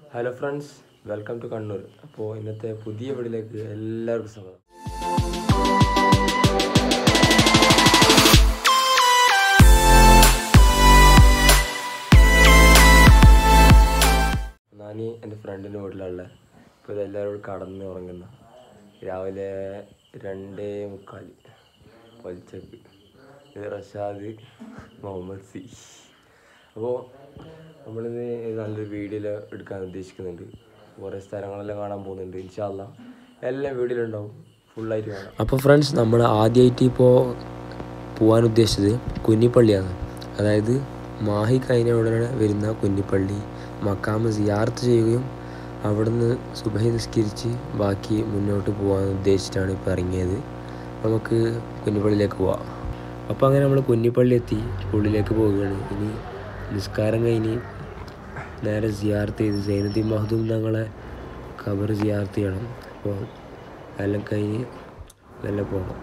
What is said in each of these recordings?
Hello friends welcome to Kannur അപ്പോൾ ഇന്നത്തെ പുതിയ വീടിലേക്ക് എല്ലാവർക്കും സ്വാഗതം ഞാൻ എൻ്റെ ഫ്രണ്ടിൻ്റെ വീട്ടിലുള്ള ഇപ്പോൾ ഇതെല്ലാവരും കടന്ന് ഉറങ്ങുന്ന രാവിലെ രണ്ടേ മുക്കാൽ പൊലിച്ചക്ക് ഇത് റഷാദ് മുഹമ്മദ് സി അപ്പോൾ നമ്മളിന്ന് നല്ലൊരു വീഡിയോയിൽ എടുക്കാൻ ഉദ്ദേശിക്കുന്നുണ്ട് കുറേ സ്ഥലങ്ങളെല്ലാം കാണാൻ പോകുന്നുണ്ട് ഇൻഷാല്ല എല്ലാം വീഡിയോയിലുണ്ടാവും ഫുള്ളായിട്ട് കാണാം അപ്പോൾ ഫ്രണ്ട്സ് നമ്മൾ ആദ്യമായിട്ട് ഇപ്പോൾ പോകാൻ ഉദ്ദേശിച്ചത് കുഞ്ഞിപ്പള്ളിയാണ് അതായത് മാഹി കഴിഞ്ഞ ഉടനെ വരുന്ന കുഞ്ഞിപ്പള്ളി മക്കാമ് സിയാർത്ത് ചെയ്യുകയും അവിടുന്ന് സുബഹി നിസ്കരിച്ച് ബാക്കി മുന്നോട്ട് പോകാൻ ഉദ്ദേശിച്ചിട്ടാണ് ഇപ്പോൾ ഇറങ്ങിയത് നമുക്ക് കുഞ്ഞിപ്പള്ളിയിലേക്ക് പോവാം അപ്പോൾ അങ്ങനെ നമ്മൾ കുഞ്ഞിപ്പള്ളി എത്തി ഉള്ളിലേക്ക് പോവുകയാണ് ഇനി നിസ്കാരം കഴിഞ്ഞ് നേരെ സിയാർത്ത് ചെയ്ത് സൈനുദ്ദീൻ മഹദൂം തങ്ങളെ ഖബർ സിയാർത്ത് ചെയ്യണം അപ്പോൾ എല്ലാം കഴിഞ്ഞ് നല്ല പോകണം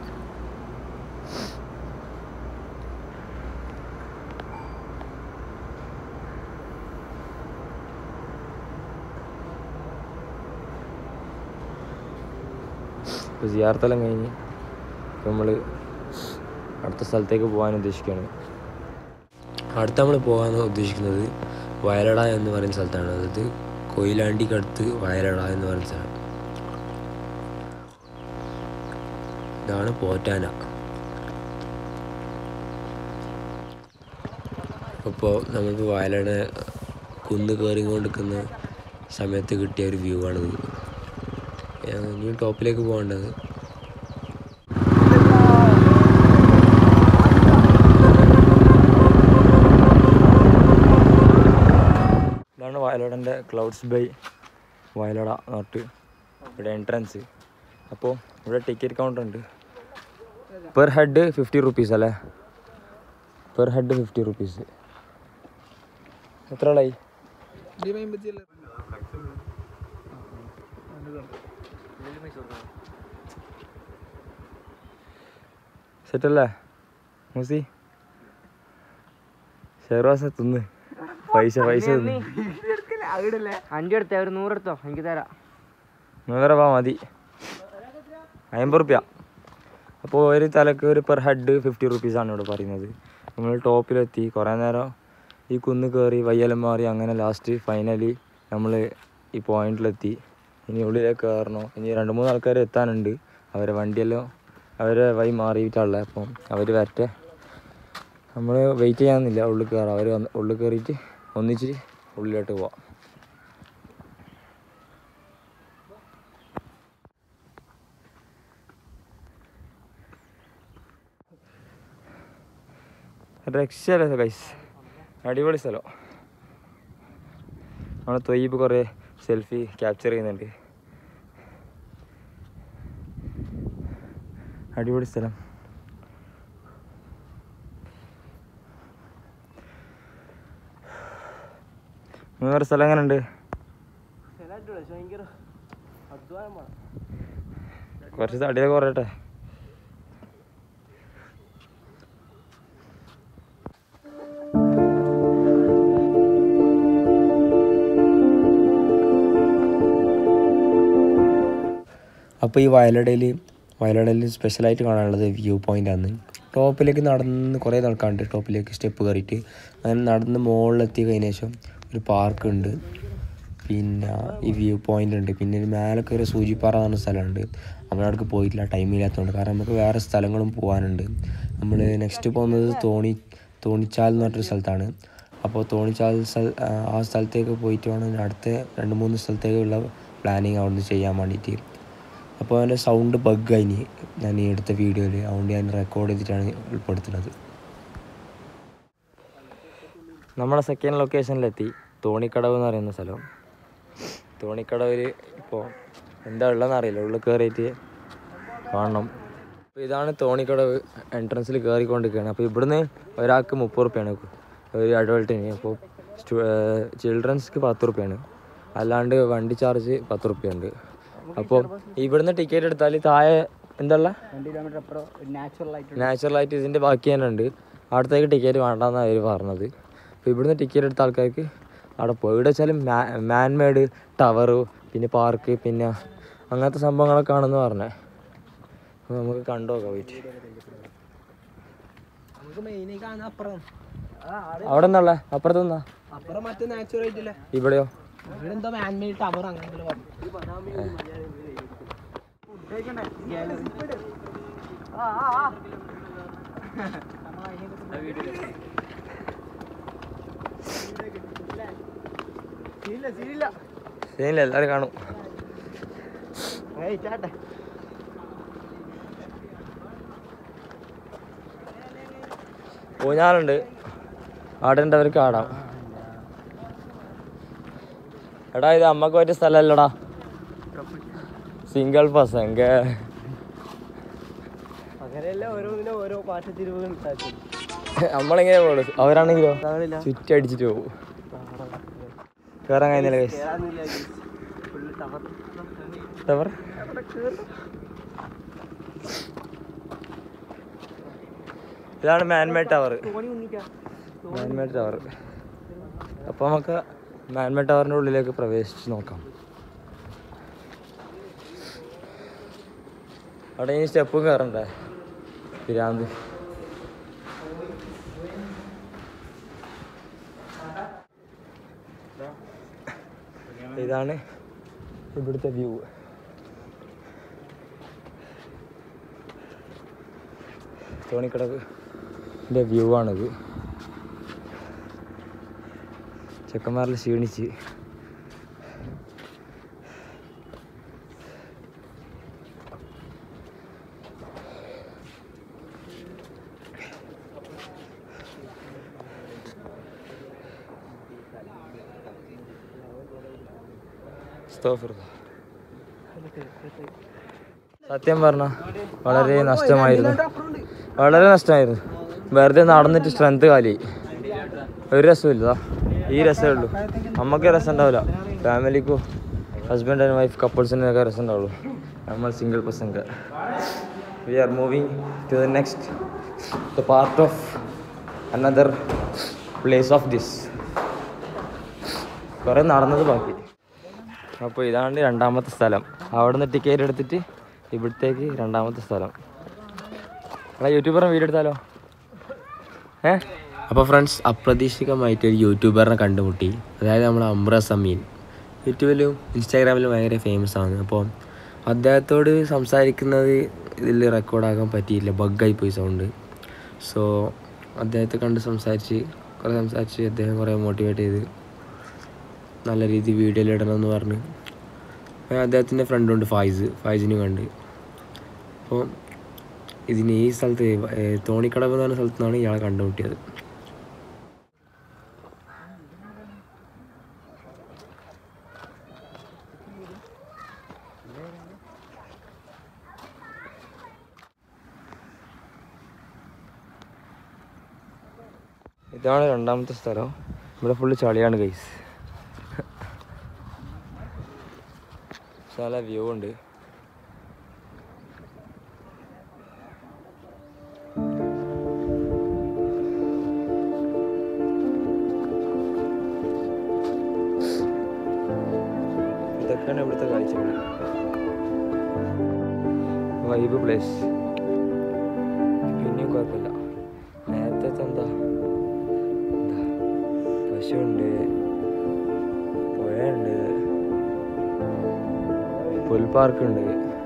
ഇപ്പോൾ സിയാർത്തെല്ലാം കഴിഞ്ഞ് നമ്മൾ അടുത്ത സ്ഥലത്തേക്ക് പോകാൻ ഉദ്ദേശിക്കുകയാണ് അടുത്ത നമ്മൾ പോകാൻ ഉദ്ദേശിക്കുന്നത് വയലട എന്ന് പറയുന്ന സ്ഥലത്താണ് അതായത് കൊയിലാണ്ടിക്കടുത്ത് വയലട എന്ന് പറയുന്ന സ്ഥലം ഇതാണ് പോറ്റാന അപ്പോൾ നമുക്ക് വയലട കുന്ന് കയറിക്കൊണ്ടിരിക്കുന്ന സമയത്ത് കിട്ടിയ ഒരു വ്യൂ ആണിത് ഇനി ടോപ്പിലേക്ക് പോകേണ്ടത് ഇതാണ് വയനാടിൻ്റെ ക്ലൗഡ്സ് ബൈ വയലട നാട്ട് ഇവിടെ എൻട്രൻസ് അപ്പോൾ ഇവിടെ ടിക്കറ്റ് കൗണ്ടർ ഉണ്ട് പെർ ഹെഡ് ഫിഫ്റ്റി റുപ്പീസ് അല്ലേ പെർ ഹെഡ് ഫിഫ്റ്റി റുപ്പീസ് എത്ര ആളായി സെറ്റല്ലേ മൂസി ഷെയർവാസ തിന്ന് പൈസ പൈസ തിന്ന് അഞ്ച് എടുത്തേ ഒരു നൂറെടുത്തോ എനിക്ക് തരാം നൂറ് രൂപ മതി അമ്പത് റുപ്യ അപ്പോൾ ഒരു തലക്ക് ഒരു പെർ ഹെഡ് ഫിഫ്റ്റി റുപ്പീസാണ് ഇവിടെ പറയുന്നത് നമ്മൾ ടോപ്പിലെത്തി കുറേ നേരം ഈ കുന്ന് കയറി വയ്യെല്ലാം മാറി അങ്ങനെ ലാസ്റ്റ് ഫൈനലി നമ്മൾ ഈ പോയിന്റിലെത്തി ഇനി ഉള്ളിലേക്ക് കയറണം ഇനി രണ്ട് മൂന്ന് ആൾക്കാർ എത്താനുണ്ട് അവരെ വണ്ടിയെല്ലാം അവരെ വഴി മാറിയിട്ടുള്ളത് അപ്പം അവർ വരട്ടെ നമ്മൾ വെയിറ്റ് ചെയ്യാമെന്നില്ല ഉള്ളിൽ കയറാം അവർ വന്ന് ഉള്ളിൽ കയറിയിട്ട് ഒന്നിച്ച് ഉള്ളിലോട്ട് പോവാം രക്ഷയല്ല ഗൈസ് അടിപൊളി സ്ഥലം നമ്മളെ തൊയ്യപ്പ് കുറേ സെൽഫി ക്യാപ്ചർ ചെയ്യുന്നുണ്ട് അടിപൊളി സ്ഥലം വേറെ സ്ഥലം എങ്ങനെ ഉണ്ട് കുറച്ച് തടിയൊക്കെ കുറയട്ടെ അപ്പോൾ ഈ വയലടയിൽ വയലടയിൽ സ്പെഷ്യലായിട്ട് കാണാനുള്ളത് വ്യൂ പോയിൻ്റ് ആണ് ടോപ്പിലേക്ക് നടന്ന് കുറേ നടക്കാനുണ്ട് ടോപ്പിലേക്ക് സ്റ്റെപ്പ് കയറിയിട്ട് അങ്ങനെ നടന്ന് മുകളിലെത്തി കഴിഞ്ഞ ശേഷം ഒരു പാർക്ക് ഉണ്ട് പിന്നെ ഈ വ്യൂ പോയിൻ്റ് ഉണ്ട് പിന്നെ ഒരു മേലെ കയറി സൂചിപ്പാറ എന്ന് പറഞ്ഞ സ്ഥലമുണ്ട് അവിടെ അടുക്ക് പോയിട്ടില്ല ടൈമില്ലാത്തതുകൊണ്ട് കാരണം നമുക്ക് വേറെ സ്ഥലങ്ങളും പോകാനുണ്ട് നമ്മൾ നെക്സ്റ്റ് പോകുന്നത് തോണി തോണിച്ചാൽ എന്ന് പറഞ്ഞൊരു സ്ഥലത്താണ് അപ്പോൾ തോണിച്ചാൽ സ്ഥല ആ സ്ഥലത്തേക്ക് പോയിട്ട് വേണം ഇനി അടുത്ത രണ്ട് മൂന്ന് സ്ഥലത്തേക്കുള്ള പ്ലാനിങ് അവിടുന്ന് ചെയ്യാൻ വേണ്ടിയിട്ട് അപ്പോൾ അതിൻ്റെ സൗണ്ട് ബഗ് അതിന് ഞാൻ ഈ എടുത്ത വീഡിയോയിൽ അതുകൊണ്ട് ഞാൻ റെക്കോർഡ് ചെയ്തിട്ടാണ് ഉൾപ്പെടുത്തുന്നത് നമ്മളെ സെക്കൻഡ് ലൊക്കേഷനിലെത്തി തോണിക്കടവ് എന്ന് പറയുന്ന സ്ഥലം തോണിക്കടവിൽ ഇപ്പോൾ എന്താ ഉള്ളതെന്ന് അറിയില്ല ഉള്ളിൽ കയറിയിട്ട് കാണണം അപ്പോൾ ഇതാണ് തോണിക്കടവ് എൻട്രൻസിൽ കയറിക്കൊണ്ടിരിക്കുകയാണ് അപ്പോൾ ഇവിടുന്ന് ഒരാൾക്ക് മുപ്പത് റുപ്യാണ് ഒരു അഡൾട്ടിന് അപ്പോൾ ചിൽഡ്രൻസ്ക്ക് പത്ത് റുപ്യാണ് അല്ലാണ്ട് വണ്ടി ചാർജ് പത്ത് റുപ്യുണ്ട് അപ്പോൾ ഇവിടുന്ന് ടിക്കറ്റ് എടുത്താൽ താഴെ എന്താ ഉള്ളത് രണ്ട് കിലോമീറ്റർ അപ്പുറം നാച്ചുറൽ ആയിട്ട് നാച്ചുറലായിട്ട് ഇതിൻ്റെ ബാക്കി തന്നെ ഉണ്ട് അവിടത്തേക്ക് ടിക്കറ്റ് വേണ്ടെന്നാണ് അവർ പറഞ്ഞത് അപ്പോൾ ഇവിടുന്ന് ടിക്കറ്റ് എടുത്ത ആൾക്കാർക്ക് അവിടെ പോയി ഇവിടെ വെച്ചാൽ മാൻമേഡ് ടവറ് പിന്നെ പാർക്ക് പിന്നെ അങ്ങനത്തെ സംഭവങ്ങളൊക്കെ ആണെന്ന് പറഞ്ഞേ അപ്പോൾ നമുക്ക് കണ്ടുനോക്കാം പോയിട്ട് നമുക്ക് മെയിനായി കാണുന്ന അപ്പുറം അവിടെ നിന്നുള്ള അപ്പുറത്ത് നിന്നാ അപ്പുറം മറ്റേ നാച്ചുറൽ ആയിട്ടില്ല ഇവിടെയോ ഇവിടെ എന്തോ മാൻമേഡ് ടവർ അങ്ങനെ ശരിയില്ല എല്ലാവരും കാണും ഊഞ്ഞാലുണ്ട് അവിടെ ഉണ്ടവർക്ക് ആടാം എടാ ഇത് അമ്മക്ക് പറ്റിയ സ്ഥലമല്ലടാ സിംഗിൾ പസങ്ക അങ്ങനെയല്ല ഓരോന്നിനും ഓരോ പാറ്റത്തിരിവുകൾ ഉണ്ടാക്കും നമ്മളിങ്ങനെ പോകും അവരാണെങ്കിലോ ചുറ്റടിച്ചിട്ട് പോകും കയറാൻ കഴിഞ്ഞില്ല guys. ഫുള്ള് ടവർ ടവർ ഇതാണ് മാൻമേഡ് ടവർ തോണി മുങ്ങിക്കാം മാൻമേഡ് ടവർ അപ്പോൾ നമുക്ക് മാൻമേഡ് ടവറിൻ്റെ ഉള്ളിലേക്ക് പ്രവേശിച്ച് നോക്കാം അവിടെ ഇനി സ്റ്റെപ്പും കയറണ്ടേ പിരാന്ത് ഇതാണ് ഇവിടുത്തെ വ്യൂ തോണിക്കടവിൻ്റെ വ്യൂ ആണിത് ചെക്കന്മാരിൽ ക്ഷീണിച്ച് അസ്തഗ്ഫിറുല്ലാ. സത്യം പറഞ്ഞ വളരെ നഷ്ടമായിരുന്നു വളരെ നഷ്ടമായിരുന്നു വെറുതെ നടന്നിട്ട് സ്ട്രെങ്ത് കാലി ഒരു രസമില്ല ഈ രസമേ ഉള്ളൂ നമുക്ക് രസം ഉണ്ടാവില്ല ഫാമിലിക്കും ഹസ്ബൻഡ് ആൻഡ് വൈഫ് കപ്പിൾസിനൊക്കെ രസം ഉണ്ടാവുള്ളൂ നമ്മൾ സിംഗിൾ പേഴ്സൺക്ക് we are moving to the next the part of another place of this കുറേ നടന്നത് ബാക്കി അപ്പോൾ ഇതാണ് രണ്ടാമത്തെ സ്ഥലം അവിടെ നിന്ന് ടിക്കറ്റ് എടുത്തിട്ട് ഇവിടത്തേക്ക് രണ്ടാമത്തെ സ്ഥലം എടാ യൂട്യൂബറിന് വീഡിയോ എടുത്താലോ ഏ അപ്പോൾ ഫ്രണ്ട്സ് അപ്രതീക്ഷിതമായിട്ട് ഒരു യൂട്യൂബറിനെ കണ്ടുമുട്ടി അതായത് നമ്മുടെ അമ്ര സമീൻ യൂട്യൂബിലും ഇൻസ്റ്റാഗ്രാമിലും ഭയങ്കര ഫേമസ് ആണ് അപ്പോൾ അദ്ദേഹത്തോട് സംസാരിക്കുന്നത് ഇതിൽ റെക്കോർഡാക്കാൻ പറ്റിയില്ല ബഗ്ഗായി പോയി സൗണ്ട് സോ അദ്ദേഹത്തെ കണ്ട് സംസാരിച്ച് കുറേ സംസാരിച്ച് അദ്ദേഹം കുറേ മോട്ടിവേറ്റ് ചെയ്ത് നല്ല രീതിയിൽ വീഡിയോയിൽ ഇടണമെന്ന് പറഞ്ഞ് ഞാൻ അദ്ദേഹത്തിൻ്റെ ഫ്രണ്ടുണ്ട് ഫൈസ് ഫൈസിനും കണ്ട് അപ്പോൾ ഇതിന് ഈ സ്ഥലത്ത് ഏ, തോണിക്കടവ് എന്ന് പറഞ്ഞ സ്ഥലത്തു നിന്നാണ് ഇയാളെ കണ്ടുമുട്ടിയത് ഇതാണ് രണ്ടാമത്തെ സ്ഥലം ഇവിടെ ഫുള്ള് ചളിയാണ് ഗൈസ് നല്ല വ്യൂ ഉണ്ട് ഇതൊക്കെയാണ് ഇവിടുത്തെ കാഴ്ചകൾ വൈബ് പ്ലേസ് പിന്നെയും കുഴപ്പമില്ല നേരത്തെ എന്താ എന്താ പശുണ്ട് പുഴയുണ്ട് പുൽപ്പാർക്കുണ്ട്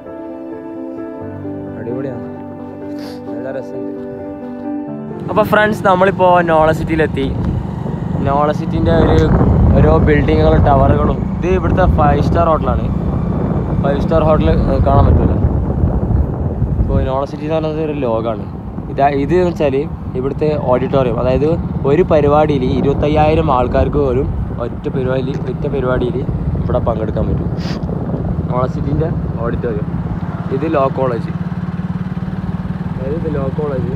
അടിപൊളിയാണ് നല്ല രസമുണ്ട് അപ്പോൾ ഫ്രണ്ട്സ് നമ്മളിപ്പോൾ നോള സിറ്റിയിലെത്തി നോള സിറ്റിൻ്റെ ഒരു ഓരോ ബിൽഡിങ്ങുകളും ടവറുകളും ഇത് ഇവിടുത്തെ ഫൈവ് സ്റ്റാർ ഹോട്ടലാണ് ഫൈവ് സ്റ്റാർ ഹോട്ടൽ കാണാൻ പറ്റില്ല ഇപ്പോൾ നോള സിറ്റി എന്ന് പറയുന്നത് ഒരു ലോകമാണ് ഇതാ ഇത് എന്ന് വെച്ചാൽ ഇവിടുത്തെ ഓഡിറ്റോറിയം അതായത് ഒരു പരിപാടിയിൽ ഇരുപത്തയ്യായിരം ആൾക്കാർക്ക് പോലും ഒറ്റ പരിപാടി ഒറ്റ പരിപാടിയിൽ ഇവിടെ പങ്കെടുക്കാൻ പറ്റും നോള സിറ്റിൻ്റെ ഓഡിറ്റോറിയം ഇത് ലോ കോളേജ് അതായത് ഇത് ലോ കോളേജ്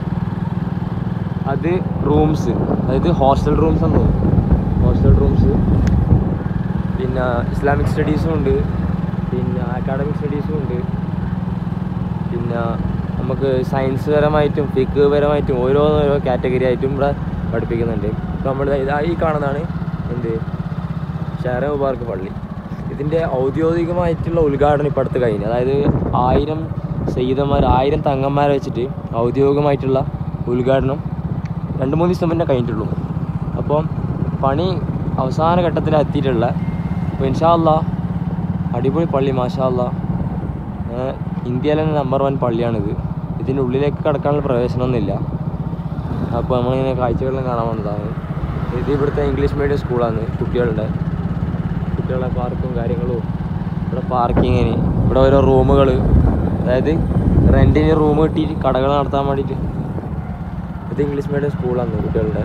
അത് റൂംസ് അതായത് ഹോസ്റ്റൽ റൂംസ് എന്ന് തോന്നുന്നു ഹോസ്റ്റൽ റൂംസ് പിന്നെ ഇസ്ലാമിക് സ്റ്റഡീസും ഉണ്ട് പിന്നെ അക്കാഡമിക് സ്റ്റഡീസും ഉണ്ട് പിന്നെ നമുക്ക് സയൻസ് പരമായിട്ടും ഫിക്ക് പരമായിട്ടും ഓരോന്നോരോ കാറ്റഗറി ആയിട്ടും ഇവിടെ പഠിപ്പിക്കുന്നുണ്ട് ഇപ്പോൾ നമ്മൾ ഇതാ ഈ കാണുന്നതാണ് എന്ത് ഷെഹറ മുബാർക്ക് പള്ളി ഇതിൻ്റെ ഔദ്യോഗികമായിട്ടുള്ള ഉദ്ഘാടനം ഇപ്പോൾ അടുത്ത് കഴിഞ്ഞു അതായത് ആയിരം സയ്യിദന്മാർ ആയിരം തങ്ങന്മാരെ വെച്ചിട്ട് ഔദ്യോഗികമായിട്ടുള്ള ഉദ്ഘാടനം രണ്ട് മൂന്ന് ദിവസം മുന്നേ കഴിഞ്ഞിട്ടുള്ളൂ അപ്പം പണി അവസാന ഘട്ടത്തിലാണ് എത്തിയിട്ടുള്ള അപ്പോൾ ഇൻഷാ അല്ലാ അടിപൊളി പള്ളി മാഷാ അല്ലാ ഏഹ് ഇന്ത്യയിലെ തന്നെ നമ്പർ വൺ പള്ളിയാണിത് ഇതിൻ്റെ ഉള്ളിലേക്ക് കടക്കാനുള്ള പ്രവേശനമൊന്നുമില്ല അപ്പോൾ നമ്മളിങ്ങനെ കാഴ്ചകളെല്ലാം കാണാൻ വന്നതാണ് ഇത് ഇവിടുത്തെ ഇംഗ്ലീഷ് മീഡിയം സ്കൂളാണ് കുട്ടികളുടെ കുട്ടികളുടെ പാർക്കും കാര്യങ്ങളും ഇവിടെ പാർക്കിങ്ങിന് ഇവിടെ ഓരോ റൂമുകൾ അതായത് റെൻറ്റിന് റൂം കിട്ടിയിട്ട് കടകൾ നടത്താൻ വേണ്ടിയിട്ട് ഇത് ഇംഗ്ലീഷ് മീഡിയം സ്കൂളാണ് കുട്ടികളുടെ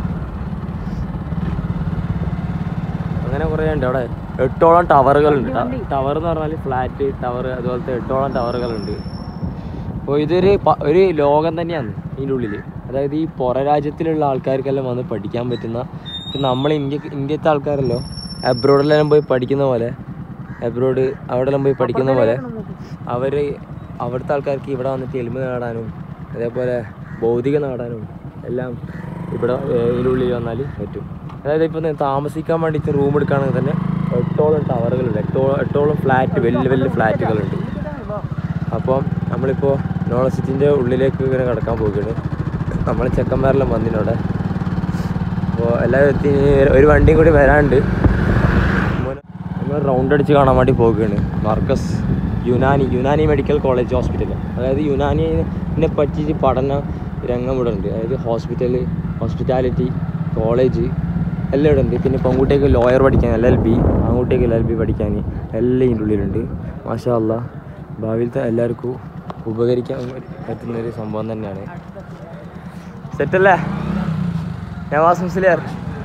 അങ്ങനെ കുറേ ഉണ്ട് അവിടെ എട്ടോളം ടവറുകളുണ്ട് ടവർ എന്ന് പറഞ്ഞാൽ ഫ്ലാറ്റ് ടവർ അതുപോലത്തെ എട്ടോളം ടവറുകളുണ്ട് അപ്പോൾ ഇതൊരു പ- ഒരു ലോകം തന്നെയാണ് ഇതിൻ്റെ ഉള്ളിൽ അതായത് ഈ പുറ രാജ്യത്തിലുള്ള ആൾക്കാർക്കെല്ലാം വന്ന് പഠിക്കാൻ പറ്റുന്ന ഇപ്പം നമ്മൾ ഇന്ത്യ ഇന്ത്യത്തെ ആൾക്കാരല്ലോ അബ്രോഡിലെല്ലാം പോയി പഠിക്കുന്ന പോലെ അബ്രോഡ് അവിടെല്ലാം പോയി പഠിക്കുന്ന പോലെ അവർ അവിടുത്തെ ആൾക്കാർക്ക് ഇവിടെ വന്നിട്ട് എളിമ നേടാനും അതേപോലെ ഭൗതിക നേടാനും എല്ലാം ഇവിടെ ഏർ, ഇതിനുള്ളിൽ വന്നാൽ പറ്റും അതായത് ഇപ്പം താമസിക്കാൻ വേണ്ടിയിട്ട് റൂം എടുക്കുകയാണെങ്കിൽ തന്നെ എട്ടോളം ടവറുകളുണ്ട് എട്ടോളം എട്ടോളം ഫ്ലാറ്റ് വലിയ വലിയ ഫ്ലാറ്റുകളുണ്ട് അപ്പോൾ നമ്മളിപ്പോൾ നോളസിറ്റിൻ്റെ ഉള്ളിലേക്ക് ഇങ്ങനെ കിടക്കാൻ പോവുകയാണ് നമ്മൾ ചെക്കന്മാരെല്ലാം വന്നിനോടെ അപ്പോൾ എല്ലാവരും എത്തി ഇനി ഒരു വണ്ടിയും കൂടി വരാണ്ട് നമ്മൾ റൗണ്ട് അടിച്ച് കാണാൻ വേണ്ടി പോവുകയാണ് Markaz Unani Unani medical college hospital അതായത് യുനാനിനെ പറ്റിയിട്ട് പഠന രംഗം ഇവിടെ ഉണ്ട് അതായത് ഹോസ്പിറ്റൽ ഹോസ്പിറ്റാലിറ്റി കോളേജ് എല്ലാം ഇവിടെ ഉണ്ട് പിന്നെ പെൺകുട്ടിക്ക് ലോയർ പഠിക്കാൻ എൽ എൽ ബി ആൺകുട്ടിക്ക് എൽ എൽ ബി പഠിക്കാൻ എല്ലാം ഇതിൻ്റെ ഉള്ളിലുണ്ട് മാഷാ അല്ലാ ഭാവിയിലത്തെ എല്ലാവർക്കും ഉപകരിക്കാൻ പറ്റുന്നൊരു സംഭവം തന്നെയാണ് സെറ്റല്ലേ നവാസ് മുസ്ലിയാർ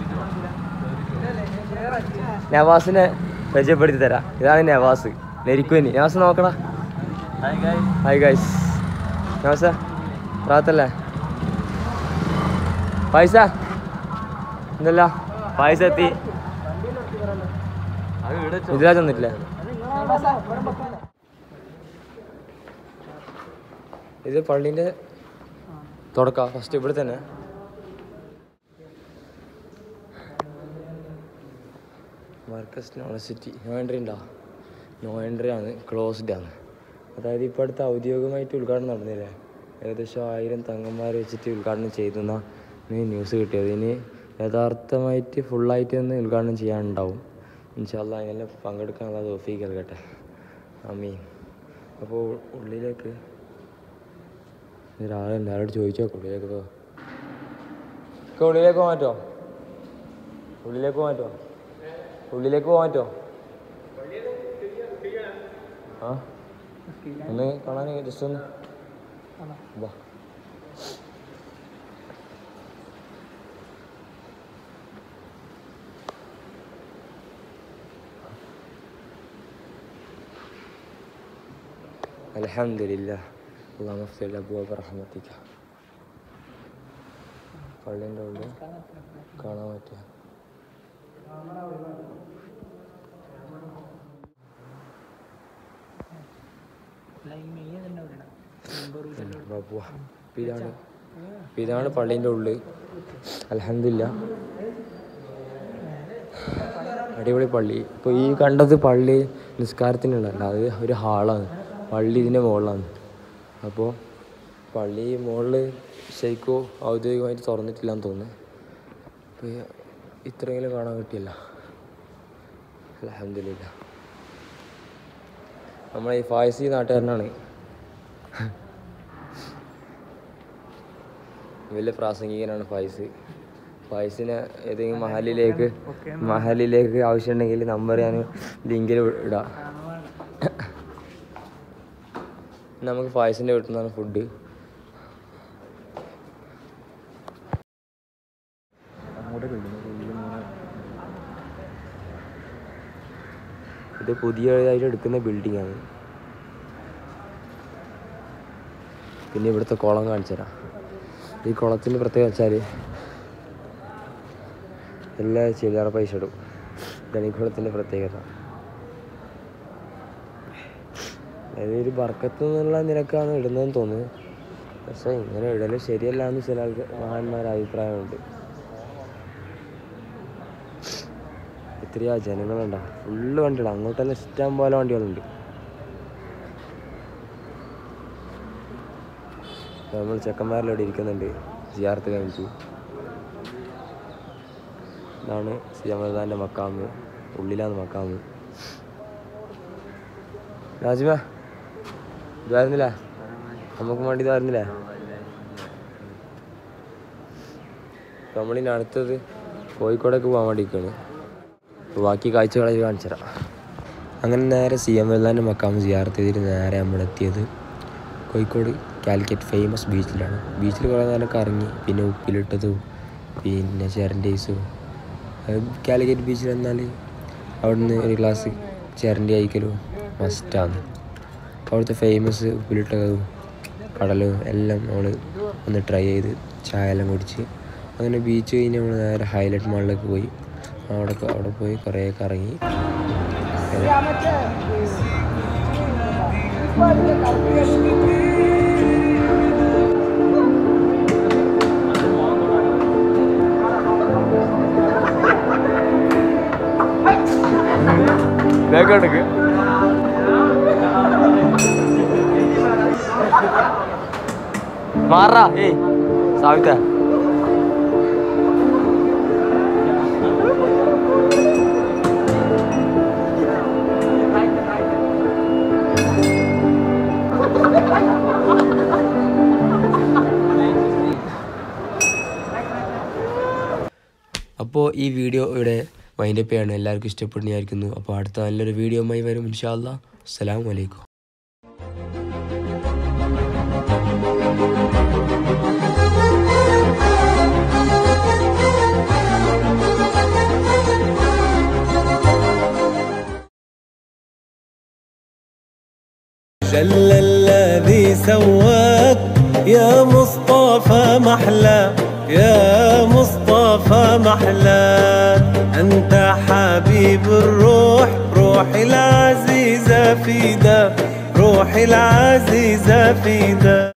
നവാസിനെ പരിചയപ്പെടുത്തി തരാം ഇതാണ് നവാസ് നെരിക്കുവനി നവാസ് നോക്കടാ ഹായ് ഗൈസ് നവാസ റാത്തല്ലേ പൈസ എന്തല്ല പൈസ എത്തി ഇതിലാ തന്നിട്ടില്ലേ ഇത് പള്ളീൻ്റെ തുടക്ക ഫസ്റ്റ് ഇവിടെ തന്നെ മാർക്കസ് യൂണിവേഴ്സിറ്റി നോ എൻട്രി ഉണ്ടോ നോ എൻട്രി ആണ് ക്ലോസ്ഡ് ആണ് അതായത് ഇപ്പോൾ അടുത്ത് ഔദ്യോഗികമായിട്ട് ഉദ്ഘാടനം നടന്നില്ലേ ഏകദേശം ആയിരം തങ്ങന്മാർ വെച്ചിട്ട് ഉദ്ഘാടനം ചെയ്തെന്ന ന്യൂസ് കിട്ടിയത് ഇനി യഥാർത്ഥമായിട്ട് ഫുള്ളായിട്ട് ഒന്ന് ഉദ്ഘാടനം ചെയ്യാനുണ്ടാവും ഇൻഷാല്ല അതിനെല്ലാം പങ്കെടുക്കാനുള്ള തോഫീക്ക് നൽകട്ടെ അമീൻ അപ്പോൾ ഉള്ളിലേക്ക് ഒരാളെ എല്ലാവരോട് ചോദിച്ചോ ഉള്ളിലേക്ക് പോ ഒക്കെ ഉള്ളിലേക്ക് പോകാൻ പറ്റുമോ ഉള്ളിലേക്ക് പോകാൻ പറ്റുമോ ഉള്ളിലേക്ക് പോകാൻ പറ്റുമോ ആ ഒന്ന് കാണാൻ ജസ്റ്റ് ഒന്ന് വാ الحمد لله اللهم اغفر لأبواب رحمتك പള്ളിൻ്റെ ഉള്ളിൽ കാണാൻ പറ്റുക ബാബുവ. ഇപ്പൊ ഇതാണ് ഇപ്പൊ ഇതാണ് പള്ളീൻ്റെ ഉള്ളിൽ അലഹമില്ല അടിപൊളി പള്ളി ഇപ്പോൾ ഈ കണ്ടത് പള്ളി നിസ്കാരത്തിനുള്ളതല്ല അത് ഒരു ഹാളാണ് പള്ളി ഇതിൻ്റെ മുകളിലാണ് അപ്പോൾ പള്ളി മുകളിൽ ശരിക്കും ഔദ്യോഗികമായിട്ട് തുറന്നിട്ടില്ലാന്ന് തോന്നുന്നു അപ്പോൾ ഇത്രയെങ്കിലും കാണാൻ കിട്ടിയല്ല അലഹമില്ല നമ്മളെ ഈ ഫായസി നാട്ടുകാരനാണ് വലിയ പ്രാസംഗികനാണ് ഫായിസ് ഫായിസിനെ ഏതെങ്കിലും മഹലിലേക്ക് മഹലിലേക്ക് ആവശ്യമുണ്ടെങ്കിൽ നമ്പർ ഞാൻ ലിങ്കിൽ ഇടാം നമുക്ക് ഫായിസിൻ്റെ വീട്ടിൽ നിന്നാണ് ഫുഡ് ഇത് പുതിയതായിട്ട് എടുക്കുന്ന ബിൽഡിംഗ് ആണ് പിന്നെ ഇവിടുത്തെ കുളം കാണിച്ചു തരാം ഈ കുളത്തിൻ്റെ പ്രത്യേകത വെച്ചാൽ എല്ലാ ചില്ലറ പൈസ ഇടും ഇതാണ് ഈ കുളത്തിൻ്റെ പ്രത്യേകത അതായത് ഒരു ബർക്കത്ത് എന്നുള്ള നിരക്കാണ് ഇടുന്നതെന്ന് തോന്നുന്നു പക്ഷേ ഇങ്ങനെ ഇടല് ശരിയല്ല എന്ന് ചില ആൾക്ക് മഹാന്മാരുടെ അഭിപ്രായമുണ്ട് എത്രയാ ജനങ്ങളുണ്ടോ ഫുള്ള് വണ്ടികൾ അങ്ങോട്ടെല്ലാം ഇഷ്ടം പോലെ വണ്ടികളുണ്ട് നമ്മൾ ചെക്കന്മാരിലൂടെ ഇരിക്കുന്നുണ്ട് ജിയാർത്ത് കഴിഞ്ഞു ഇതാണ് സിയമദാൻ്റെ മക്കാമ് ഉള്ളിലാണ് മക്കാമ് രാജ്മ ഇതായിരുന്നില്ല നമുക്ക് വേണ്ടി ഇതായിരുന്നില്ലേ നമ്മളിനി അടുത്തത് കോഴിക്കോടേക്ക് പോകാൻ വേണ്ടി നിൽക്കുകയാണ് അപ്പോൾ ബാക്കി കാഴ്ചകളായി കാണിച്ചു തരാം അങ്ങനെ നേരെ സി എം വെള്ളാൻ്റെ മക്കാമ് സിയാർത്ത് ചെയ്തിട്ട് നേരെ നമ്മളെത്തിയത് കോഴിക്കോട് കാലിക്കറ്റ് ഫേമസ് ബീച്ചിലാണ് ബീച്ചിൽ കുറേ നേരം കറങ്ങി പിന്നെ ഉപ്പിലിട്ടതും പിന്നെ ചെരണ്ടീസും കാലിക്കറ്റ് ബീച്ചിൽ എന്നാൽ അവിടുന്ന് ഒരു ഗ്ലാസ് ചിരണ്ടി കഴിക്കലും മസ്റ്റാണ് അവിടുത്തെ ഫേമസ് ഉപ്പിലിട്ടതും കടലും എല്ലാം നമ്മൾ ഒന്ന് ട്രൈ ചെയ്ത് ചായ എല്ലാം കുടിച്ച് അങ്ങനെ ബീച്ച് കഴിഞ്ഞ് നമ്മൾ നേരെ ഹൈലൈറ്റ് മാളിലേക്ക് പോയി അവിടെ അവിടെ പോയി കുറേ കറങ്ങി ബാക്ക് മാറാ ഏയ് സാവിത്ത അപ്പോൾ ഈ വീഡിയോ ഇവിടെ വൈൻഡപ്പ് ചെയ്യാണ് എല്ലാവർക്കും ഇഷ്ടപ്പെടുന്നതായിരിക്കുന്നു അപ്പോൾ അടുത്ത നല്ലൊരു വീഡിയോയുമായി വരും ഇൻഷാല്ലാ അസ്സലാമു അലൈക്കും جل الذي سواك يا مصطفى محلى يا مصطفى محلاك أنت حبيب الروح روحي العزيزة فدا روحي العزيزة فدا